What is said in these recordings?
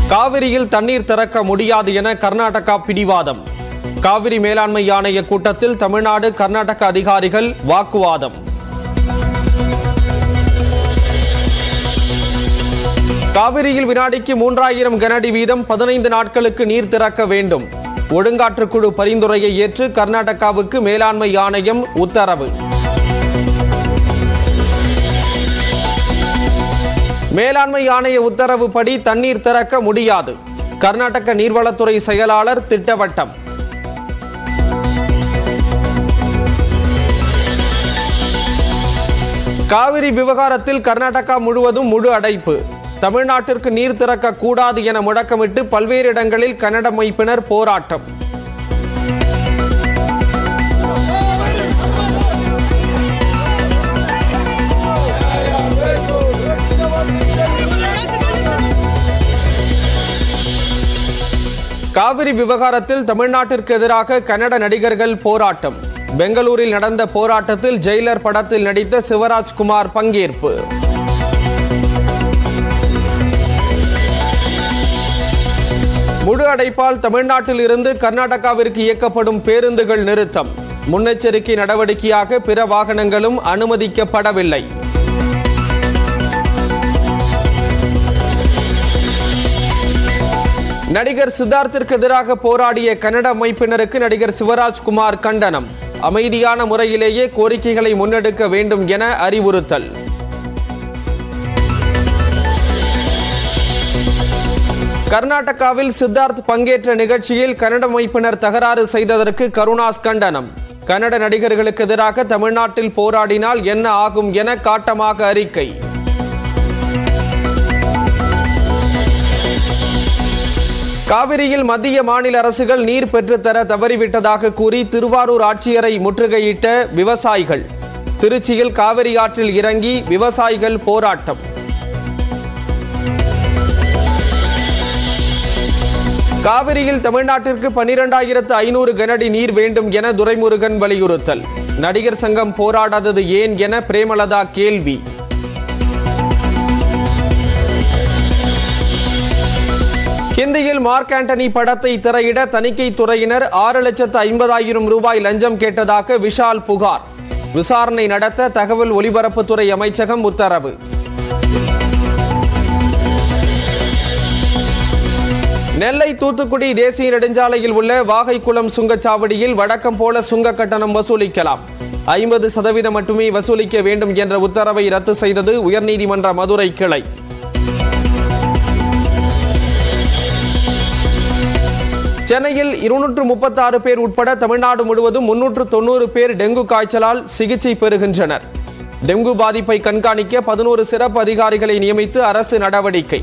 காவிரியில் தண்ணீர் திறக்க முடியாது என கர்நாடகா பிடிவாதம் காவிரி மேலாண்மை ஆணைய கூட்டத்தில் தமிழ்நாடு கர்நாடக அதிகாரிகள் வாக்குவாதம் காவிரியில் வினாடிக்கு மூன்றாயிரம் கனஅடி வீதம் பதினைந்து நாட்களுக்கு நீர் திறக்க வேண்டும் ஒழுங்காற்றுக்குழு பரிந்துரையை ஏற்று கர்நாடகாவுக்கு மேலாண்மை ஆணையம் உத்தரவு மேலாண்மை ஆணைய உத்தரவுப்படி தண்ணீர் திறக்க முடியாது கர்நாடக நீர்வளத்துறை செயலாளர் திட்டவட்டம் காவிரி விவகாரத்தில் கர்நாடகா முழுவதும் முழு அடைப்பு தமிழ்நாட்டிற்கு நீர் திறக்க கூடாது என முழக்கமிட்டு பல்வேறு இடங்களில் கன்னட அமைப்பினர் போராட்டம் காவிரி விவகாரத்தில் தமிழ்நாட்டிற்கு எதிராக கன்னட நடிகர்கள் போராட்டம் பெங்களூரில் நடந்த போராட்டத்தில் ஜெயிலர் படத்தில் நடித்த சிவராஜ்குமார் பங்கேற்பு முழு அடைப்பால் தமிழ்நாட்டில் இருந்து கர்நாடகாவிற்கு இயக்கப்படும் பேருந்துகள் நிறுத்தம் முன்னெச்சரிக்கை நடவடிக்கையாக பிற வாகனங்களும் அனுமதிக்கப்படவில்லை நடிகர் சித்தார்த்திற்கு எதிராக போராடிய கன்னட அமைப்பினருக்கு நடிகர் சிவராஜ்குமார் கண்டனம் அமைதியான முறையிலேயே கோரிக்கைகளை முன்னெடுக்க வேண்டும் என அறிவுறுத்தல் கர்நாடகாவில் சித்தார்த் பங்கேற்ற நிகழ்ச்சியில் கன்னட அமைப்பினர் தகராறு செய்ததற்கு கருணாஸ் கண்டனம் கன்னட நடிகர்களுக்கு எதிராக தமிழ்நாட்டில் போராடினால் என்ன ஆகும் என காட்டமாக அறிக்கை காவிரியில் மத்திய மாநில அரசுகள் நீர் பெற்றுத்தர தவறிவிட்டதாக கூறி திருவாரூர் ஆட்சியரை முற்றுகையிட்ட விவசாயிகள் திருச்சியில் காவிரி ஆற்றில் இறங்கி விவசாயிகள் போராட்டம் காவிரியில் தமிழ்நாட்டிற்கு பனிரெண்டாயிரத்து ஐநூறு கனஅடி நீர் வேண்டும் என துரைமுருகன் வலியுறுத்தல் நடிகர் சங்கம் போராடாதது ஏன் என பிரேமலதா கேள்வி ஹிந்தியில் மார்க் ஆண்டனி படத்தை திரையிட தணிக்கை துறையினர் ஆறு லட்சத்து ஐம்பதாயிரம் ரூபாய் லஞ்சம் கேட்டதாக விஷால் புகார் விசாரணை நடத்த தகவல் ஒலிபரப்புத்துறை அமைச்சகம் உத்தரவு நெல்லை தூத்துக்குடி தேசிய நெடுஞ்சாலையில் உள்ள வாகைக்குளம் சுங்கச்சாவடியில் வழக்கம் போல சுங்க கட்டணம் வசூலிக்கலாம் ஐம்பது சதவீதம் மட்டுமே வசூலிக்க வேண்டும் என்ற உத்தரவை ரத்து செய்தது உயர்நீதிமன்ற மதுரை கிளை சென்னையில் இருநூற்று முப்பத்தாறு பேர் உட்பட தமிழ்நாடு முழுவதும் முன்னூற்று தொண்ணூறு பேர் டெங்கு காய்ச்சலால் சிகிச்சை பெறுகின்றனர் டெங்கு பாதிப்பை கண்காணிக்க பதினோரு சிறப்பு அதிகாரிகளை நியமித்து அரசு நடவடிக்கை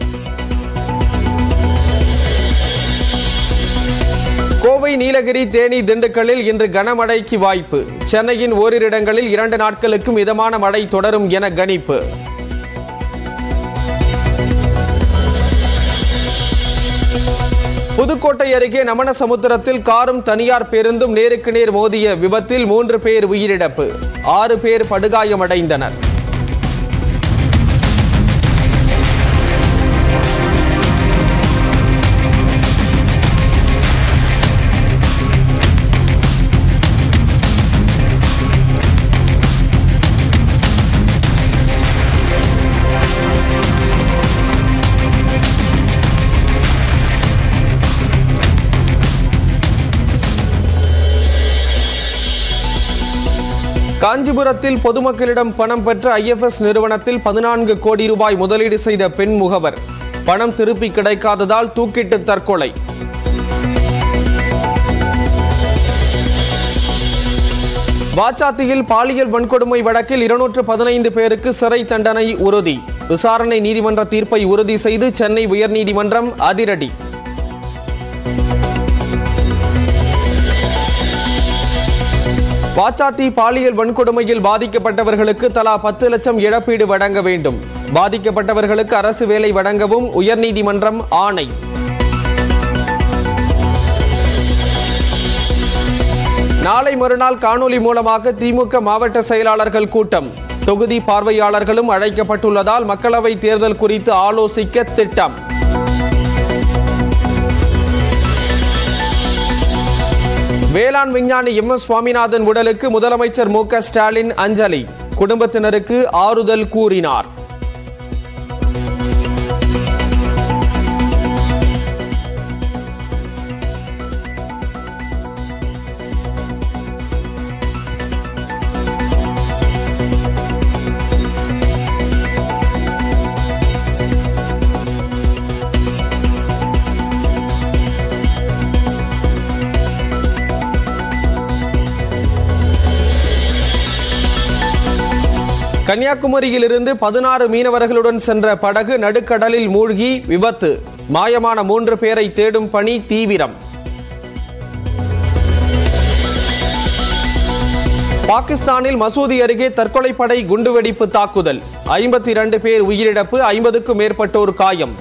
கோவை நீலகிரி தேனி திண்டுக்கல்லில் இன்று கனமழைக்கு வாய்ப்பு சென்னையின் ஓரிரு இடங்களில் இரண்டு நாட்களுக்கு மிதமான மழை தொடரும் என கணிப்பு புதுக்கோட்டை அருகே நமனசமுத்திரத்தில் காரும் தனியார் பேருந்தும் நேருக்கு நேர் மோதிய விபத்தில் மூன்று பேர் உயிரிழப்பு ஆறு பேர் படுகாயமடைந்தனர் காஞ்சிபுரத்தில் பொதுமக்களிடம் பணம் பெற்ற ஐஎஃப்எஸ் நிறுவனத்தில் பதினான்கு கோடி ரூபாய் முதலீடு செய்த பெண் முகவர் பணம் திருப்பி கிடைக்காததால் தூக்கிட்டு தற்கொலை வாச்சாத்தியில் பாலியல் வன்கொடுமை வழக்கில் இருநூற்று பதினைந்து பேருக்கு சிறை தண்டனை உறுதி விசாரணை நீதிமன்ற தீர்ப்பை உறுதி செய்து சென்னை உயர்நீதிமன்றம் அதிரடி வாச்சாத்தி பாலியல் வன்கொடுமையில் பாதிக்கப்பட்டவர்களுக்கு தலா பத்து லட்சம் இழப்பீடு வழங்க வேண்டும் பாதிக்கப்பட்டவர்களுக்கு அரசு வேலை வழங்கவும் உயர்நீதிமன்றம் ஆணை நாளை மறுநாள் காணொலி மூலமாக திமுக மாவட்ட செயலாளர்கள் கூட்டம் தொகுதி பார்வையாளர்களும் அழைக்கப்பட்டுள்ளதால் மக்களவை தேர்தல் குறித்து ஆலோசிக்க திட்டம் வேளாண் விஞ்ஞானி எம் எஸ் சுவாமிநாதன் உடலுக்கு முதலமைச்சர் மு க ஸ்டாலின் அஞ்சலி குடும்பத்தினருக்கு ஆறுதல் கூறினார் கன்னியாகுமரியிலிருந்து பதினாறு மீனவர்களுடன் சென்ற படகு நடுக்கடலில் மூழ்கி விபத்து மாயமான மூன்று பேரை தேடும் பணி தீவிரம் பாகிஸ்தானில் மசூதி அருகே தற்கொலைப்படை குண்டுவெடிப்பு தாக்குதல் ஐம்பத்தி இரண்டு பேர் உயிரிழப்பு ஐம்பதுக்கும் மேற்பட்டோர் காயம்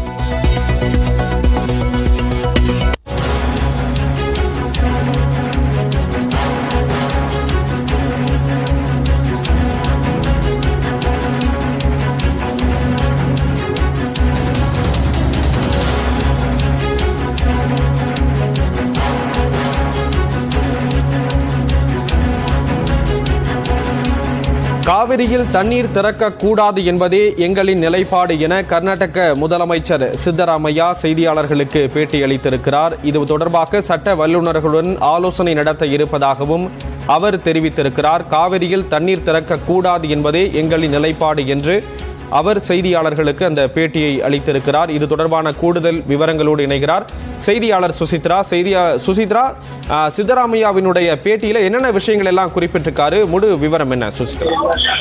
காவிரியில் தண்ணீர் திறக்க கூடாது என்பதே எங்களின் நிலைப்பாடு என கர்நாடக முதலமைச்சர் சித்தராமையா செய்தியாளர்களுக்கு பேட்டியளித்திருக்கிறார் இது தொடர்பாக சட்ட வல்லுநர்களுடன் ஆலோசனை நடத்த இருப்பதாகவும் அவர் தெரிவித்திருக்கிறார் காவிரியில் தண்ணீர் திறக்க கூடாது என்பதே எங்களின் நிலைப்பாடு என்று அவர் செய்தியாளர்களுக்கு அந்த பேட்டியை அளித்திருக்கிறார் இது தொடர்பான கூடுதல் விவரங்களோடு இணைகிறார் செய்தியாளர் சுசித்ரா செய்தியா சுசித்ரா ஆ, சித்தராமையாவினுடைய பேட்டியில என்னென்ன விஷயங்கள் எல்லாம் குறிப்பிட்டிருக்காரு முழு விவரம் என்ன சுசித்ரா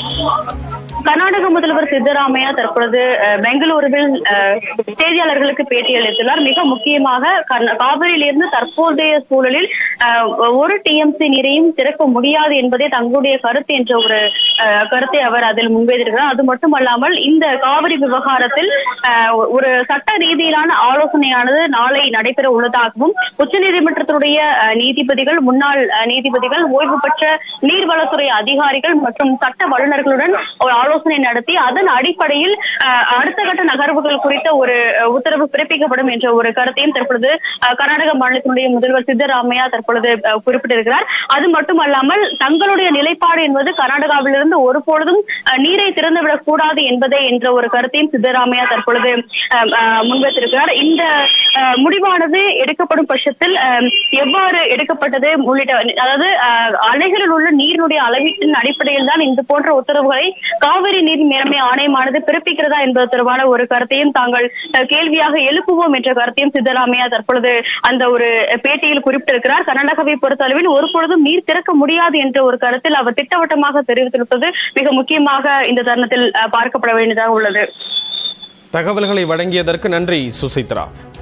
கர்நாடக முதல்வர் சித்தராமையா தற்பொழுது அஹ், பெங்களூருவில் அஹ், செய்தியாளர்களுக்கு பேட்டி அளித்துள்ளார் மிக முக்கியமாக கர்நா- காவிரியிலிருந்து தற்போதைய சூழலில் அஹ், ஒரு டிஎம்சி நீரையும் திறக்க முடியாது என்பதே தங்களுடைய கருத்து என்ற ஒரு அஹ், கருத்தை அவர் அதில் முன்வைத்திருக்கிறார் அது மட்டுமல்லாமல் இந்த காவிரி விவகாரத்தில் அஹ், ஒரு சட்ட ரீதியிலான ஆலோசனையானது நாளை நடைபெற உள்ளதாகவும் உச்சநீதிமன்றத்தினுடைய அஹ், நீதிபதிகள் முன்னாள் அஹ், நீதிபதிகள் ஓய்வு பெற்ற நீர்வளத்துறை அதிகாரிகள் மற்றும் சட்ட வல்லுநர்களுடன் ஒரு ஆலோசனை நடத்தி அதன் அடிப்படையில் அஹ், அடுத்த கட்ட நகர்வுகள் குறித்த ஒரு அஹ், உத்தரவு பிறப்பிக்கப்படும் என்ற ஒரு கருத்தையும் தற்பொழுது அஹ், கர்நாடக மாநிலத்தினுடைய முதல்வர் சித்தராமையா தற்பொழுது அஹ், குறிப்பிட்டிருக்கிறார் அது மட்டுமல்லாமல் தங்களுடைய நிலைப்பாடு என்பது கர்நாடகாவிலிருந்து ஒருபொழுதும் அஹ், நீரை திறந்துவிடக் கூடாது என்பதே என்ற ஒரு கருத்தையும் சித்தராமையா தற்பொழுது அஹ், அஹ், முன்வைத்திருக்கிறார் இந்த அஹ், முடிவானது எடுக்கப்படும் பட்சத்தில் அஹ், எவ்வாறு எடுக்கப்பட்டது உள்ளிட்ட அதாவது அஹ், அணைகளில் உள்ள நீரினுடைய அளவீட்டின் அடிப்படையில் தான் இது போன்ற உத்தரவுகளை காவிரி நீர் மேலாண்மை ஆணையமானது பிறப்பிக்கிறதா என்பது தொடர்பான ஒரு கருத்தையும் தாங்கள் அஹ், கேள்வியாக எழுப்புவோம் என்ற கருத்தையும் சித்தராமையா தற்பொழுது அந்த ஒரு பேட்டியில் குறிப்பிட்டிருக்கிறார் கர்நாடகாவை பொறுத்தளவில் ஒரு பொழுதும் நீர் திறக்க முடியாது என்ற ஒரு கருத்தில் அவர் திட்டவட்டமாக தெரிவித்திருப்பது மிக முக்கியமாக இந்த தருணத்தில் அஹ், பார்க்கப்பட வேண்டியதாக உள்ளது தகவல்களை வழங்கியதற்கு நன்றி சுசித்ரா